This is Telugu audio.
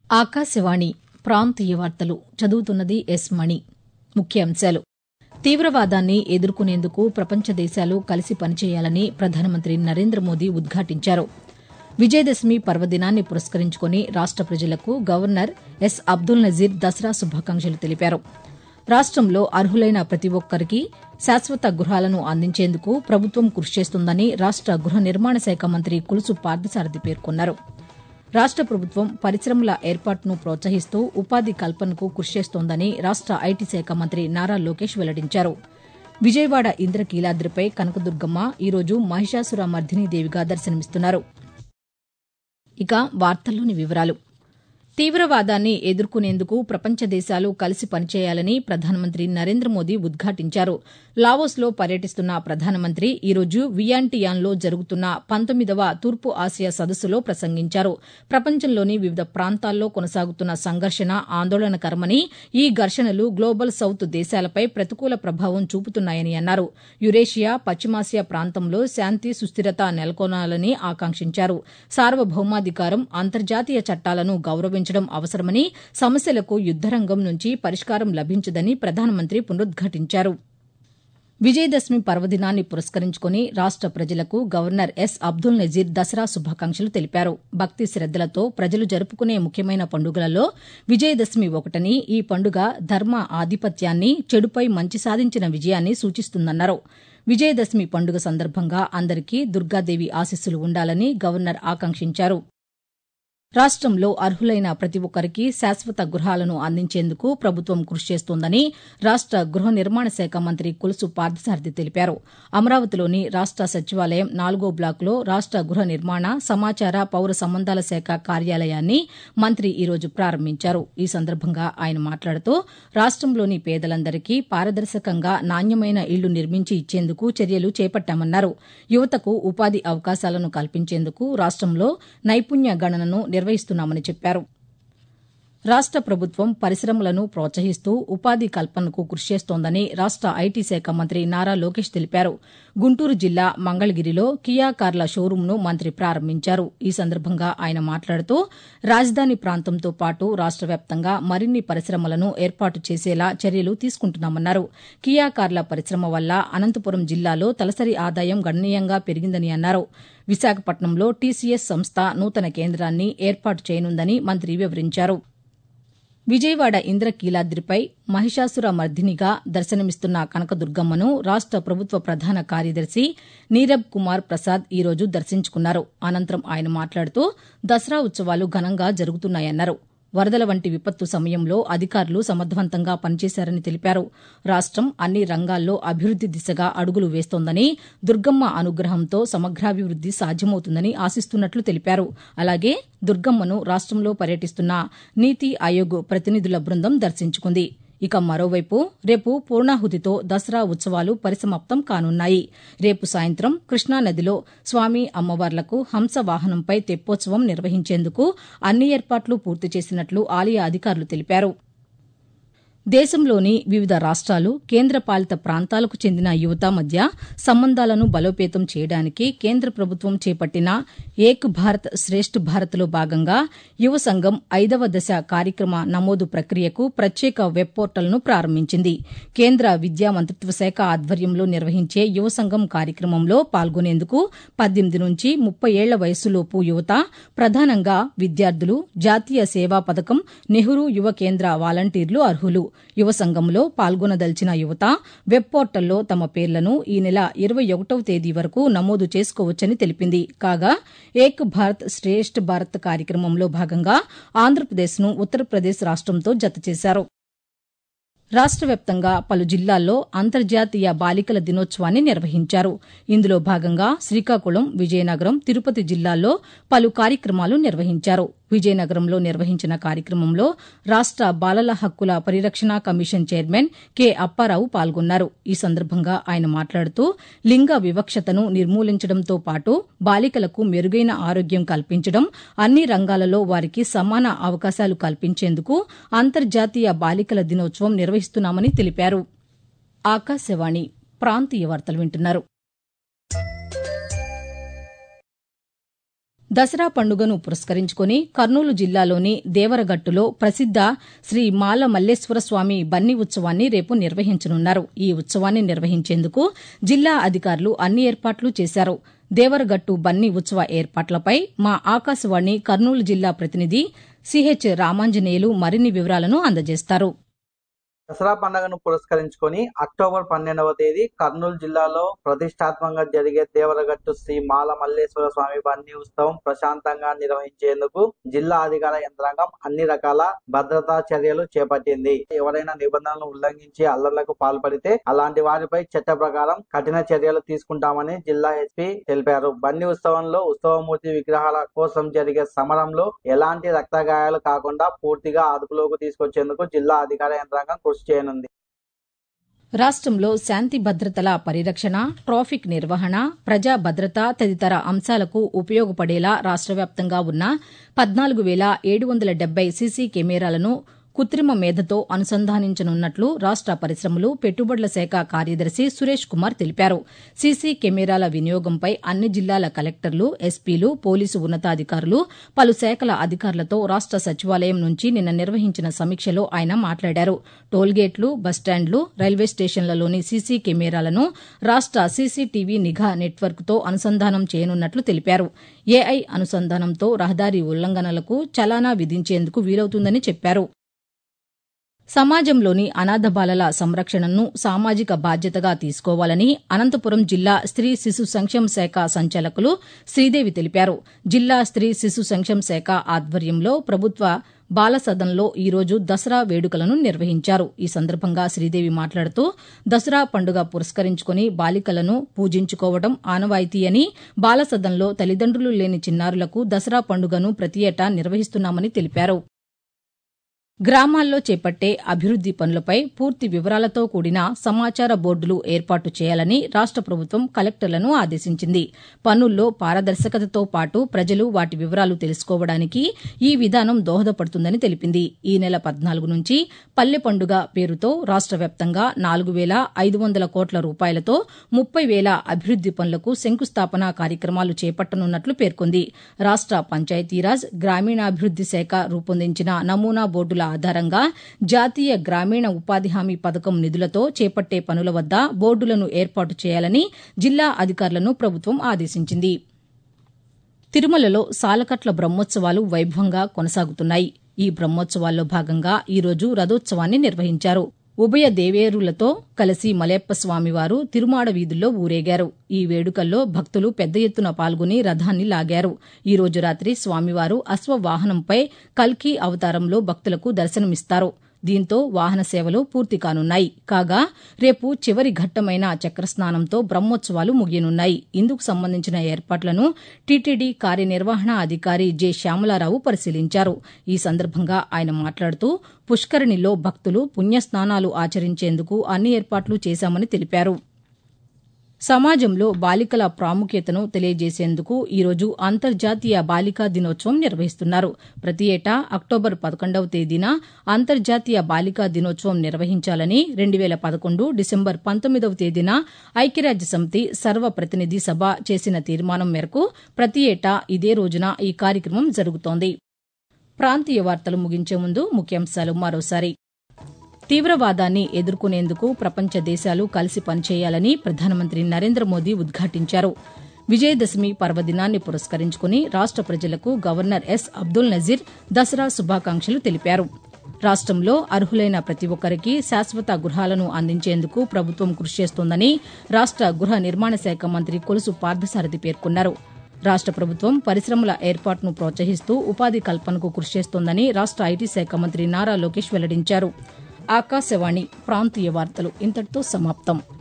ఆకాశవాణి ప్రాంతీయ వార్తలు చదువుతున్నది ఎస్ మణి ముఖ్యాంశాలు తీవ్రవాదాన్ని ఎదుర్కొనేందుకు ప్రపంచ దేశాలు కలిసి పనిచేయాలని ప్రధానమంత్రి నరేంద్ర మోదీ ఉద్ఘాటించారు విజయదశమి పర్వదినాన్ని పురస్కరించుకుని రాష్ట ప్రజలకు గవర్నర్ ఎస్ అబ్దుల్ నజీర్ దసరా శుభాకాంక్షలు తెలిపారు రాష్టంలో అర్హులైన ప్రతి ఒక్కరికి శాశ్వత గృహాలను అందించేందుకు ప్రభుత్వం కృషి చేస్తుందని రాష్ట గృహ నిర్మాణ శాఖ మంత్రి కులుసు పార్థసారథి పేర్కొన్నారు రాష్ట ప్రభుత్వం పరిశ్రమల ఏర్పాటును ప్రోత్సహిస్తూ ఉపాధి కల్పనకు కృషి చేస్తోందని రాష్ట ఐటీ శాఖ మంత్రి నారా లోకేష్ వెల్లడించారు విజయవాడ ఇంద్రకీలాద్రిపై కనకదుర్గమ్మ ఈరోజు మహిషాసుర మర్దినీదేవిగా దర్శనమిస్తున్నారు ఇక వార్తల్లోని వివరాలు తీవ్రవాదాన్ని ఎదుర్కొనేందుకు ప్రపంచ దేశాలు కలిసి పనిచేయాలని ప్రధానమంత్రి నరేంద్ర మోదీ ఉద్ఘాటించారు లావోస్లో పర్యటిస్తున్న ప్రధానమంత్రి ఈరోజు వియాంటియాన్లో జరుగుతున్న పంతొమ్మిదవ తూర్పు ఆసియా సదస్సులో ప్రసంగించారు ప్రపంచంలోని వివిధ ప్రాంతాల్లో కొనసాగుతున్న సంఘర్షణ ఆందోళనకరమని ఈ ఘర్షణలు గ్లోబల్ సౌత్ దేశాలపై ప్రతికూల ప్రభావం చూపుతున్నాయని అన్నారు యురేషియా పశ్చిమాసియా ప్రాంతంలో శాంతి సుస్థిరత నెలకొనాలని ఆకాంక్షించారు సార్వభౌమాధికారం అంతర్జాతీయ చట్టాలను గౌరవించడం అవసరమని సమస్యలకు యుద్దరంగం నుంచి పరిష్కారం లభించదని ప్రధానమంత్రి పునరుద్ఘాటించారు విజయదశమి పర్వదినాన్ని పురస్కరించుకుని రాష్ట ప్రజలకు గవర్నర్ ఎస్ అబ్దుల్ నజీర్ దసరా శుభాకాంక్షలు తెలిపారు భక్తి శ్రద్దలతో ప్రజలు జరుపుకునే ముఖ్యమైన పండుగలలో విజయదశమి ఒకటని ఈ పండుగ ధర్మ ఆధిపత్యాన్ని చెడుపై మంచి సాధించిన విజయాన్ని సూచిస్తుందన్నారు విజయదశమి పండుగ సందర్భంగా అందరికీ దుర్గాదేవి ఆశీస్సులు ఉండాలని గవర్నర్ ఆకాంక్షించారు రాష్టంలో అర్హులైన ప్రతి ఒక్కరికి శాశ్వత గృహాలను అందించేందుకు ప్రభుత్వం కృషి చేస్తోందని రాష్ట గృహ నిర్మాణ శాఖ మంత్రి కులుసు పార్థసారథి తెలిపారు అమరావతిలోని రాష్ట సచివాలయం నాలుగో బ్లాకులో రాష్ట గృహ నిర్మాణ సమాచార పౌర సంబంధాల శాఖ కార్యాలయాన్ని మంత్రి ఈరోజు ప్రారంభించారు ఈ సందర్భంగా ఆయన మాట్లాడుతూ రాష్టంలోని పేదలందరికీ పారదర్శకంగా నాణ్యమైన ఇళ్లు నిర్మించి ఇచ్చేందుకు చర్యలు చేపట్టామన్నారు యువతకు ఉపాధి అవకాశాలను కల్పించేందుకు రాష్టంలో నైపుణ్య గణనను నిర్వహిస్తున్నామని చెప్పారు రాష్ట ప్రభుత్వం పరిశ్రమలను ప్రోత్సహిస్తూ ఉపాధి కల్పనకు కృషి చేస్తోందని రాష్ట ఐటీ శాఖ మంత్రి నారా లోకేష్ తెలిపారు గుంటూరు జిల్లా మంగళగిరిలో కియా కార్ల షోరూంను మంత్రి ప్రారంభించారు ఈ సందర్భంగా ఆయన మాట్లాడుతూ రాజధాని ప్రాంతంతో పాటు రాష్ట వ్యాప్తంగా మరిన్ని పరిశ్రమలను ఏర్పాటు చేసేలా చర్యలు తీసుకుంటున్నామన్నారు కియా కార్ల పరిశ్రమ వల్ల అనంతపురం జిల్లాలో తలసరి ఆదాయం గణనీయంగా పెరిగిందని అన్నారు విశాఖపట్నంలో టీసీఎస్ సంస్థ నూతన కేంద్రాన్ని ఏర్పాటు చేయనుందని మంత్రి వివరించారు విజయవాడ ఇంద్రకీలాద్రిపై మహిషాసుర మర్దినిగా దర్శనమిస్తున్న కనకదుర్గమ్మను రాష్ట ప్రభుత్వ ప్రధాన కార్యదర్శి నీరబ్ కుమార్ ప్రసాద్ ఈరోజు దర్శించుకున్నారు అనంతరం ఆయన మాట్లాడుతూ దసరా ఉత్సవాలు ఘనంగా జరుగుతున్నాయన్నారు వరదల వంటి విపత్తు సమయంలో అధికారులు సమర్థవంతంగా పనిచేశారని తెలిపారు రాష్టం అన్ని రంగాల్లో అభివృద్ది దిశగా అడుగులు వేస్తోందని దుర్గమ్మ అనుగ్రహంతో సమగ్రాభివృద్ది సాధ్యమవుతుందని ఆశిస్తున్నట్లు తెలిపారు అలాగే దుర్గమ్మను రాష్టంలో పర్యటిస్తున్న నీతి ఆయోగ్ ప్రతినిధుల బృందం దర్శించుకుంది ఇక మరోవైపు రేపు పూర్ణాహుతితో దసరా ఉత్సవాలు పరిసమాప్తం కానున్నాయి రేపు సాయంత్రం కృష్ణానదిలో స్వామి అమ్మవార్లకు హంస వాహనంపై తెప్పోత్సవం నిర్వహించేందుకు అన్ని ఏర్పాట్లు పూర్తి చేసినట్లు ఆలయ అధికారులు తెలిపారు దేశంలోని వివిధ రాష్ట్రాలు కేంద్రపాలిత ప్రాంతాలకు చెందిన యువత మధ్య సంబంధాలను బలోపేతం చేయడానికి కేంద్ర ప్రభుత్వం చేపట్టిన ఏక్ భారత్ శ్రేష్ఠ్ భారత్లో భాగంగా యువ సంఘం ఐదవ దశ కార్యక్రమ నమోదు ప్రక్రియకు ప్రత్యేక వెబ్ పోర్టల్ను ప్రారంభించింది కేంద్ర విద్యా మంత్రిత్వ శాఖ ఆధ్వర్యంలో నిర్వహించే యువ సంఘం కార్యక్రమంలో పాల్గొనేందుకు పద్దెనిమిది నుంచి ముప్పై ఏళ్ల వయస్సులోపు యువత ప్రధానంగా విద్యార్థులు జాతీయ సేవా పథకం నెహ్రూ యువ కేంద్ర వాలంటీర్లు అర్హులు యువ సంఘంలో పాల్గొనదలిచిన యువత వెబ్ పోర్టల్లో తమ పేర్లను ఈ నెల ఇరవై ఒకటవ తేదీ వరకు నమోదు చేసుకోవచ్చని తెలిపింది కాగా ఏక్ భారత్ శ్రేష్ఠ్ భారత్ కార్యక్రమంలో భాగంగా ఆంధ్రప్రదేశ్ను ఉత్తరప్రదేశ్ రాష్టంతో జతచేశారు రాష్ట వ్యాప్తంగా పలు జిల్లాల్లో అంతర్జాతీయ బాలికల దినోత్సవాన్ని నిర్వహించారు ఇందులో భాగంగా శ్రీకాకుళం విజయనగరం తిరుపతి జిల్లాల్లో పలు కార్యక్రమాలు నిర్వహించారు విజయనగరంలో నిర్వహించిన కార్యక్రమంలో రాష్ట బాలల హక్కుల పరిరక్షణ కమిషన్ చైర్మన్ కె అప్పారావు పాల్గొన్నారు ఈ సందర్భంగా ఆయన మాట్లాడుతూ లింగ వివక్షతను నిర్మూలించడంతో పాటు బాలికలకు మెరుగైన ఆరోగ్యం కల్పించడం అన్ని రంగాలలో వారికి సమాన అవకాశాలు కల్పించేందుకు అంతర్జాతీయ బాలికల దినోత్సవం నిర్వహిస్తున్నామని తెలిపారు ఆకాశవాణి ప్రాంతీయ వార్తలు వింటున్నారు దసరా పండుగను పురస్కరించుకుని కర్నూలు జిల్లాలోని దేవరగట్టులో ప్రసిద్ద శ్రీ మాల మల్లేశ్వర స్వామి బన్ని ఉత్సవాన్ని రేపు నిర్వహించనున్నారు ఈ ఉత్సవాన్ని నిర్వహించేందుకు జిల్లా అధికారులు అన్ని ఏర్పాట్లు చేశారు దేవరగట్టు బన్ని ఉత్సవ ఏర్పాట్లపై మా ఆకాశవాణి కర్నూలు జిల్లా ప్రతినిధి సిహెచ్ రామాంజనేయులు మరిన్ని వివరాలను అందజేస్తారు దసరా పండుగను పురస్కరించుకొని అక్టోబర్ పన్నెండవ తేదీ కర్నూలు జిల్లాలో ప్రతిష్టాత్మకంగా జరిగే దేవరగట్టు శ్రీ మాల మల్లేశ్వర స్వామి బన్నీ ఉత్సవం ప్రశాంతంగా నిర్వహించేందుకు జిల్లా అధికార యంత్రాంగం అన్ని రకాల భద్రతా చర్యలు చేపట్టింది ఎవరైనా నిబంధనలను ఉల్లంఘించి అల్లర్లకు పాల్పడితే అలాంటి వారిపై చట్ట ప్రకారం కఠిన చర్యలు తీసుకుంటామని జిల్లా ఎస్పీ తెలిపారు బన్నీ ఉత్సవంలో ఉత్సవమూర్తి విగ్రహాల కోసం జరిగే సమరంలో ఎలాంటి రక్తగాయాలు కాకుండా పూర్తిగా అదుపులోకి తీసుకొచ్చేందుకు జిల్లా అధికార యంత్రాంగం కృషి చేయనుంది రాష్ట్రంలో శాంతి భద్రతల పరిరక్షణ ట్రాఫిక్ నిర్వహణ ప్రజా భద్రత తదితర అంశాలకు ఉపయోగపడేలా రాష్ట్ర వ్యాప్తంగా ఉన్న పద్నాలుగు వేల ఏడు వందల డెబ్బై సీసీ కెమెరాలను కృత్రిమ మేధతో అనుసంధానించనున్నట్లు రాష్ట పరిశ్రమలు పెట్టుబడుల శాఖ కార్యదర్శి సురేష్ కుమార్ తెలిపారు సీసీ కెమెరాల వినియోగంపై అన్ని జిల్లాల కలెక్టర్లు ఎస్పీలు పోలీసు ఉన్నతాధికారులు పలు శాఖల అధికారులతో రాష్ట సచివాలయం నుంచి నిన్న నిర్వహించిన సమీక్షలో ఆయన మాట్లాడారు టోల్గేట్లు బస్టాండ్లు రైల్వే స్టేషన్లలోని సీసీ కెమెరాలను రాష్ట సీసీటీవీ నిఘా నెట్వర్క్తో అనుసంధానం చేయనున్నట్లు తెలిపారు ఏఐ అనుసంధానంతో రహదారి ఉల్లంఘనలకు చలానా విధించేందుకు వీలవుతుందని చెప్పారు సమాజంలోని అనాథ బాలల సంరక్షణను సామాజిక బాధ్యతగా తీసుకోవాలని అనంతపురం జిల్లా స్త్రీ శిశు సంక్షేమ శాఖ సంచాలకులు శ్రీదేవి తెలిపారు జిల్లా స్త్రీ శిశు సంక్షేమ శాఖ ఆధ్వర్యంలో ప్రభుత్వ బాల సదన్లో ఈరోజు దసరా వేడుకలను నిర్వహించారు ఈ సందర్భంగా శ్రీదేవి మాట్లాడుతూ దసరా పండుగ పురస్కరించుకుని బాలికలను పూజించుకోవడం ఆనవాయితీ అని బాల సదన్లో తల్లిదండ్రులు లేని చిన్నారులకు దసరా పండుగను ప్రతి ఏటా నిర్వహిస్తున్నామని తెలిపారు గ్రామాల్లో చేపట్టే అభివృద్ది పనులపై పూర్తి వివరాలతో కూడిన సమాచార బోర్డులు ఏర్పాటు చేయాలని రాష్ట ప్రభుత్వం కలెక్టర్లను ఆదేశించింది పనుల్లో పారదర్శకతతో పాటు ప్రజలు వాటి వివరాలు తెలుసుకోవడానికి ఈ విధానం దోహదపడుతుందని తెలిపింది ఈ నెల పద్నాలుగు నుంచి పల్లె పండుగ పేరుతో రాష్ట వ్యాప్తంగా నాలుగు వేల ఐదు వందల కోట్ల రూపాయలతో ముప్పై వేల అభివృద్ది పనులకు శంకుస్థాపన కార్యక్రమాలు చేపట్టనున్నట్లు పేర్కొంది రాష్ట పంచాయతీరాజ్ గ్రామీణాభివృద్ది శాఖ రూపొందించిన నమూనా బోర్డుల ఆధారంగా జాతీయ గ్రామీణ ఉపాధి హామీ పథకం నిధులతో చేపట్టే పనుల వద్ద బోర్డులను ఏర్పాటు చేయాలని జిల్లా అధికారులను ప్రభుత్వం ఆదేశించింది తిరుమలలో సాలకట్ల బ్రహ్మోత్సవాలు వైభవంగా కొనసాగుతున్నాయి ఈ బ్రహ్మోత్సవాల్లో భాగంగా ఈరోజు రథోత్సవాన్ని నిర్వహించారు ఉభయ దేవేరులతో కలిసి మలయప్ప స్వామివారు తిరుమాడ వీధుల్లో ఊరేగారు ఈ వేడుకల్లో భక్తులు పెద్ద ఎత్తున పాల్గొని రథాన్ని లాగారు ఈ రోజు రాత్రి స్వామివారు అశ్వవాహనంపై కల్కి అవతారంలో భక్తులకు దర్శనమిస్తారు దీంతో వాహన సేవలు పూర్తి కానున్నాయి కాగా రేపు చివరి ఘట్టమైన చక్రస్నానంతో బ్రహ్మోత్సవాలు ముగియనున్నాయి ఇందుకు సంబంధించిన ఏర్పాట్లను టీటీడీ కార్యనిర్వహణ అధికారి జె శ్యామలారావు పరిశీలించారు ఈ సందర్భంగా ఆయన మాట్లాడుతూ పుష్కరిణిలో భక్తులు పుణ్యస్నానాలు ఆచరించేందుకు అన్ని ఏర్పాట్లు చేశామని తెలిపారు సమాజంలో బాలికల ప్రాముఖ్యతను తెలియజేసేందుకు ఈరోజు అంతర్జాతీయ బాలికా దినోత్సవం నిర్వహిస్తున్నారు ప్రతి ఏటా అక్టోబర్ పదకొండవ తేదీన అంతర్జాతీయ బాలికా దినోత్సవం నిర్వహించాలని రెండు వేల పదకొండు డిసెంబర్ పంతొమ్మిదవ తేదీన ఐక్యరాజ్య సమితి సర్వప్రతినిధి సభ చేసిన తీర్మానం మేరకు ప్రతి ఏటా ఇదే రోజున ఈ కార్యక్రమం జరుగుతోంది ప్రాంతీయ వార్తలు ముగించే ముందు ముఖ్యాంశాలు మరోసారి తీవ్రవాదాన్ని ఎదుర్కొనేందుకు ప్రపంచ దేశాలు కలిసి పనిచేయాలని ప్రధానమంత్రి నరేంద్ర మోదీ ఉద్ఘాటించారు విజయదశమి పర్వదినాన్ని పురస్కరించుకుని రాష్ట ప్రజలకు గవర్నర్ ఎస్ అబ్దుల్ నజీర్ దసరా శుభాకాంక్షలు తెలిపారు రాష్టంలో అర్హులైన ప్రతి ఒక్కరికి శాశ్వత గృహాలను అందించేందుకు ప్రభుత్వం కృషి చేస్తోందని రాష్ట గృహ నిర్మాణ శాఖ మంత్రి కొలుసు పార్థసారథి పేర్కొన్నారు రాష్ట ప్రభుత్వం పరిశ్రమల ఏర్పాటును ప్రోత్సహిస్తూ ఉపాధి కల్పనకు కృషి చేస్తోందని రాష్ట ఐటీ శాఖ మంత్రి నారా లోకేష్ వెల్లడించారు ఆకాశవాణి ప్రాంతీయ వార్తలు ఇంతటితో సమాప్తం